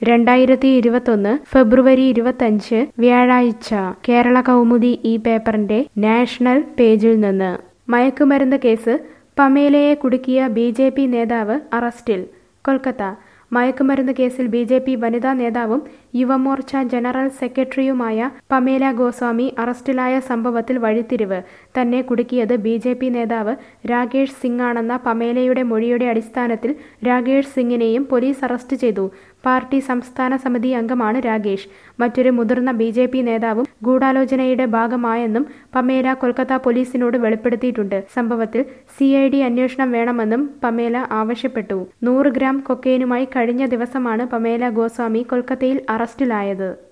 രണ്ടായിരത്തി ഇരുപത്തൊന്ന് ഫെബ്രുവരി ഇരുപത്തഞ്ച് വ്യാഴാഴ്ച കേരള കൗമുദി ഈ പേപ്പറിന്റെ നാഷണൽ പേജിൽ നിന്ന് മയക്കുമരുന്ന് കേസ് പമേലയെ കുടുക്കിയ ബി ജെ പി നേതാവ് അറസ്റ്റിൽ കൊൽക്കത്ത മയക്കുമരുന്ന് കേസിൽ ബി ജെ പി വനിതാ നേതാവും യുവമോർച്ച ജനറൽ സെക്രട്ടറിയുമായ പമേല ഗോസ്വാമി അറസ്റ്റിലായ സംഭവത്തിൽ വഴിത്തിരിവ് തന്നെ കുടുക്കിയത് ബി ജെ പി നേതാവ് രാകേഷ് സിംഗാണെന്ന പമേലയുടെ മൊഴിയുടെ അടിസ്ഥാനത്തിൽ രാകേഷ് സിംഗിനെയും പോലീസ് അറസ്റ്റ് ചെയ്തു പാർട്ടി സംസ്ഥാന സമിതി അംഗമാണ് രാകേഷ് മറ്റൊരു മുതിർന്ന ബി ജെ പി നേതാവും ഗൂഢാലോചനയുടെ ഭാഗമായെന്നും പമേല കൊൽക്കത്ത പോലീസിനോട് വെളിപ്പെടുത്തിയിട്ടുണ്ട് സംഭവത്തിൽ സി ഐ ഡി അന്വേഷണം വേണമെന്നും പമേല ആവശ്യപ്പെട്ടു നൂറ് ഗ്രാം കൊക്കൈനുമായി കഴിഞ്ഞ ദിവസമാണ് പമേല ഗോസ്വാമി കൊൽക്കത്തയിൽ അറസ്റ്റിലായത്